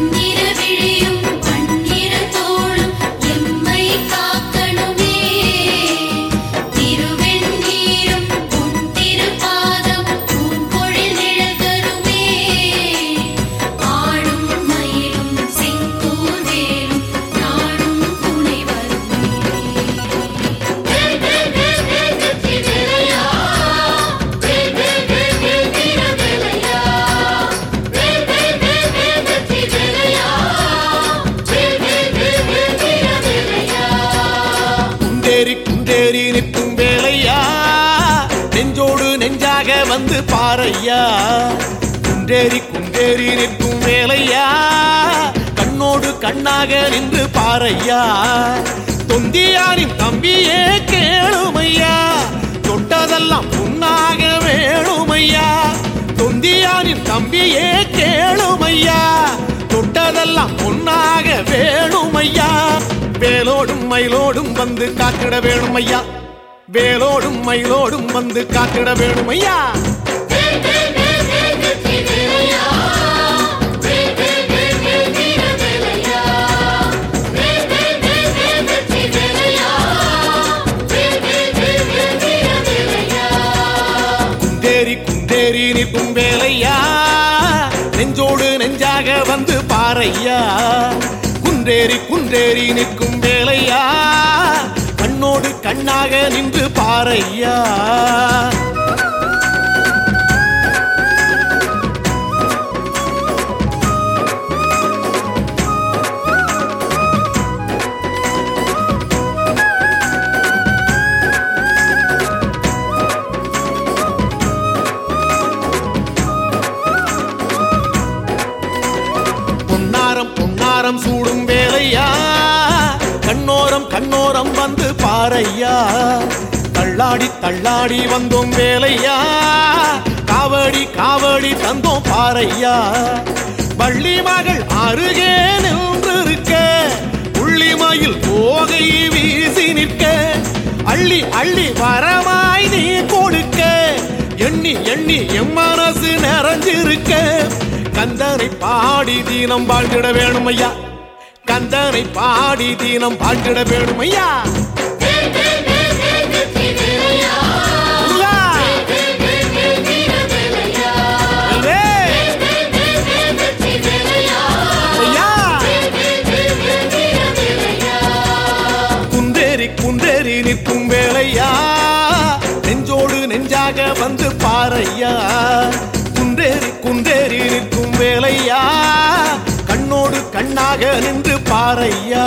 பொன்னிற விழியும் பன்னிற தோளும் எம்மை காக்கணுமே திருவெண்ணீரும் பொன் திருப்பாதம் பூம்பொழில் நிழல் தருமே ஆடும் மயிலும் செங்கோல் வேலும் நாடும் துணை வருமே வேல் வேல் வேல் வேல் வெற்றி வேலையா வேல் வேல் வேல் வேல் வீர வேலையா வேல் வேல் வேல் வேல் வெற்றி வேலையா வேல் வேல் வேல் வேல் வீர வேலையா குண்டேறி குண்டேறி நிற்கும் வேலையா நெஞ்சோடு நெஞ்சாக வந்து பாறையா குண்டேறி குண்டேறி நிற்கும் வேலையா கண்ணோடு கண்ணாக நின்று பாறையா தொந்தியாரின் தம்பியே கேளுமையா தொட்டதெல்லாம் புண்ணாக வேணுமையா தொந்தியாரின் தம்பியே கேளுமையா தொட்டதெல்லாம் பொன்னாக வேணுமையா வேலோடும் மயிலோடும் வந்து காத்திட வேணுமையா வேலோடும் மயிலோடும் வந்து காத்திட வேணுமையா வேல் வேல் வேல் வேல் வெற்றி வேலையா வேல் வேல் வேல் வேல் வீர வேலையா வேல் வேல் வேல் வேல் வெற்றி வேலையா வேல் வேல் வேல் வேல் வீர வேலையா குண்டேறி குண்டேறி நிற்கும் வேலையா நெஞ்சோடு நெஞ்சாக வந்து பாறையா குன்றேறி குன்றேறி நிற்கும் வேலையா கண்ணோடு கண்ணாக நின்று பாறையா பொன்னாரம் பொன்னாரம் சூடும் வேலையா கண்ணோரம் கண்ணோரம் வந்து பாறையா தள்ளாடி தள்ளாடி வந்தோம் வேலையா காவடி காவடி தந்தோம் பாறையா வள்ளி மகள் அருகே நின்றிருக்க புள்ளிமயில் போகை வீசி நிற்க அள்ளி அள்ளி வரமாய் நீ கொடுக்க எண்ணி எண்ணி எம் மனசு நிறைஞ்சிருக்க கந்தனை பாடி தீனம் வாழ்ந்திட வேணுமையா கந்தனை பாடி தீனம் வாழ்ந்திட வேணுமையா வேல் வேல் வேல் வேல் வெற்றி வேலையா முருகா! வேல் வேல் வேல் வீர வேலையா வேல் வேல் வேல் வேல் வெற்றி வேலையா ஐயா! வேல் வேல் வேல் வீர வேலையா குன்றேறி குன்றேறி நிற்கும் வேலையா நெஞ்சோடு நெஞ்சாக வந்து பாறையா குன்றேறி குன்றேறி நிற்கும் வேலையா கண்ணோடு கண்ணாக நின்று பாறையா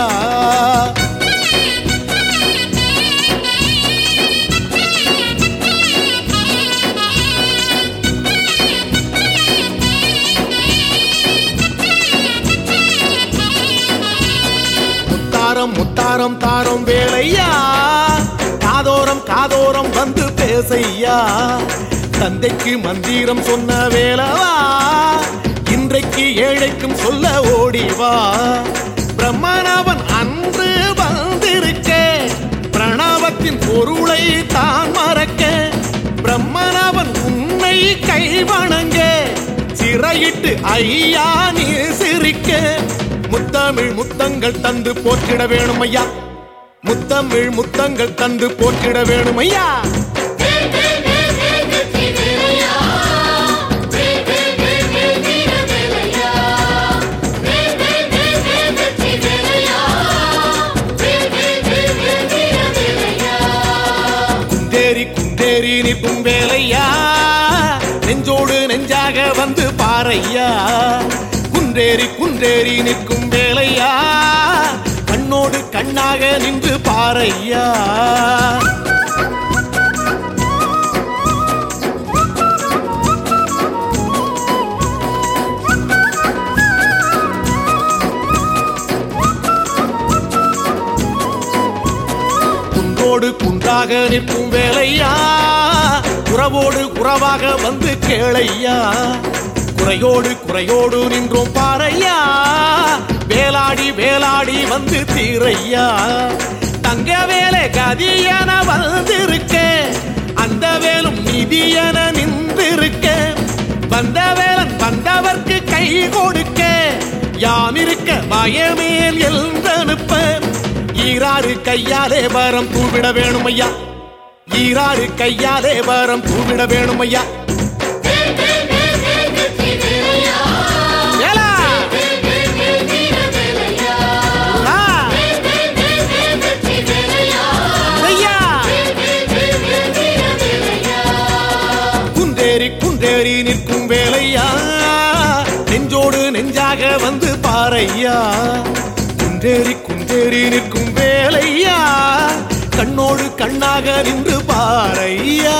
முத்தாரம் முத்தாரம் தாரம் வேலையா காதோரம் காதோரம் வந்து பேசையா தந்தைக்கு மந்திரம் சொன்ன வேலவா இன்றைக்கு ஏழைக்கும் சொல்ல ஓடிவா பிரம்மனவன் அன்று வந்திருக்க பிரணவத்தின் பொருளை தான் மறக்க பிரம்மனவன் உன்னை கை வணங்க சிறையிட்டு ஐயா நீ சிரிக்க முத்தமிழ் முத்தங்கள் தந்து போற்றிட வேணுமையா முத்தமிழ் முத்தங்கள் தந்து போற்றிட வேணுமையா வேல் வேல் வேல் வேல் வெற்றி வேலையா வேல் வேல் வேல் வேல் வீர வேலையா வேல் வேல் வேல் வேல் வெற்றி வேலையா வேல் வேல் வேல் வேல் வீர வேலையா குந்தேறி குந்தேறி நிற்கும் வேலையா நெஞ்சோடு நெஞ்சாக வந்து பாறையா குன்றேறி குன்றேறி நிற்கும் வேலையா கண்ணோடு கண்ணாக நின்று பாறையா குன்றோடு குன்றாக நிற்கும் வேலையா உறவோடு உறவாக வந்து கேளையா குறையோடு குறையோடு நின்றோம் பாறையா வேலாடி வேலாடி வந்து தீரையா தங்க வேலை கதியன வந்திருக்க அந்த வேலும் நிதியன நின்றிருக்க வந்த வேலன் வந்தவர்க்கு கை கொடுக்க யா நாம் இருக்க பயமேல் எழுந்தனுப்ப ஈராறு கையாலே வரம் தூவிட வேணும் ஐயா ஈராறு கையாலே வரம் தூவிட வேணும் ஐயா ஏலா! ஆ! ஐயா! குந்தேறி குந்தேறி நிற்கும் வேலையா நெஞ்சோடு நெஞ்சாக வந்து பாறையா குந்தேறி குந்தேறி நிற்கும் வேலையா கண்ணோடு கண்ணாக நின்று பாறையா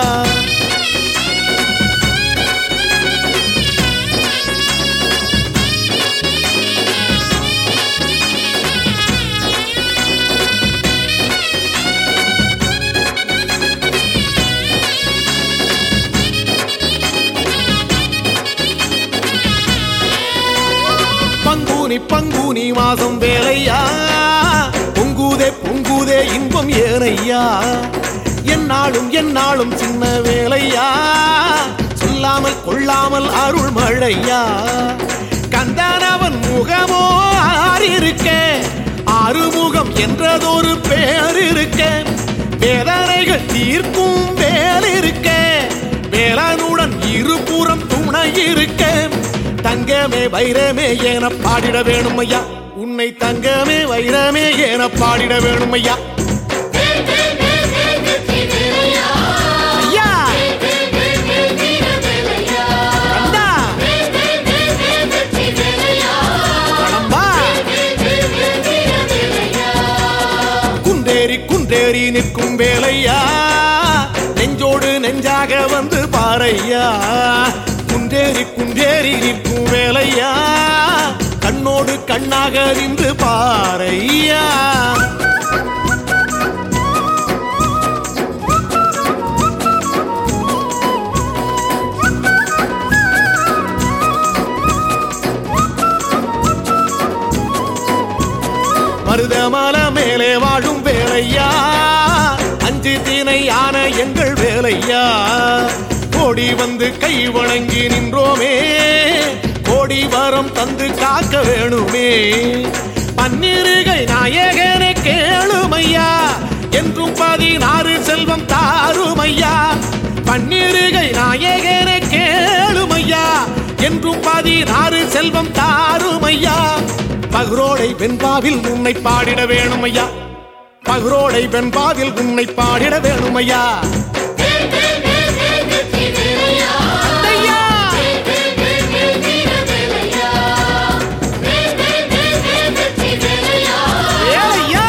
பங்குனி பங்குனி மாதம் வேலையா பொங்குதே பொங்குதே இன்பம் ஏனையா என்னாலும் என்னாலும் சின்ன வேலையா சொல்லாமல் கொள்ளாமல் அருள் மழையா கந்தனவன் முகமோ ஆறிருக்க ஆறுமுகம் என்றதொரு பேர் இருக்க வேதனைகள் தீர்க்கும் வேல் இருக்க வேலனுடன் இருபுறம் துணை இருக்க தங்கமே வைரமே என பாடிட வேணும் ஐயா உன்னை தங்கமே வைரமே என பாடிட வேணும் ஐயா ஐயா கந்தா கடம்பா குந்தேறி குந்தேறி நிற்கும் வேலையா நெஞ்சோடு நெஞ்சாக வந்து பாறையா குந்தேறி குந்தேறி நிற்கும் வேலையா கண்ணோடு கண்ணாக நின்று பாறையா மருதமல மேலே வாழும் வேலையா அஞ்சு தினை ஆன எங்கள் வேலையா கோடி வந்து கை வணங்கி நின்றோமே கோடி வரம் தந்து காக்க வேணுமே பன்னிருகை நாயகனே கேளுமையா என்றும் பதினாறு செல்வம் தாருமையா பன்னிருகை நாயகனே கேளுமையா என்றும் பதினாறு செல்வம் தாருமையா பகுரோடை வெண்பாவில் உன்னை பாடிட வேணும் ஐயா பகுரோடை வெண்பாவில் உன்னை பாடிட வேணும் ஐயா ஐயா! ஏலையா!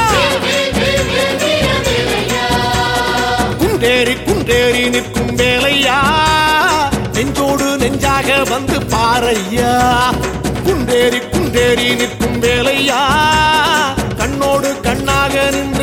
குண்டேறி குண்டேறி நிற்கும் வேலையா நெஞ்சோடு நெஞ்சாக வந்து பாறையா குண்டேறி குண்டேறி நிற்கும் வேலையா கண்ணோடு கண்ணாக நின்று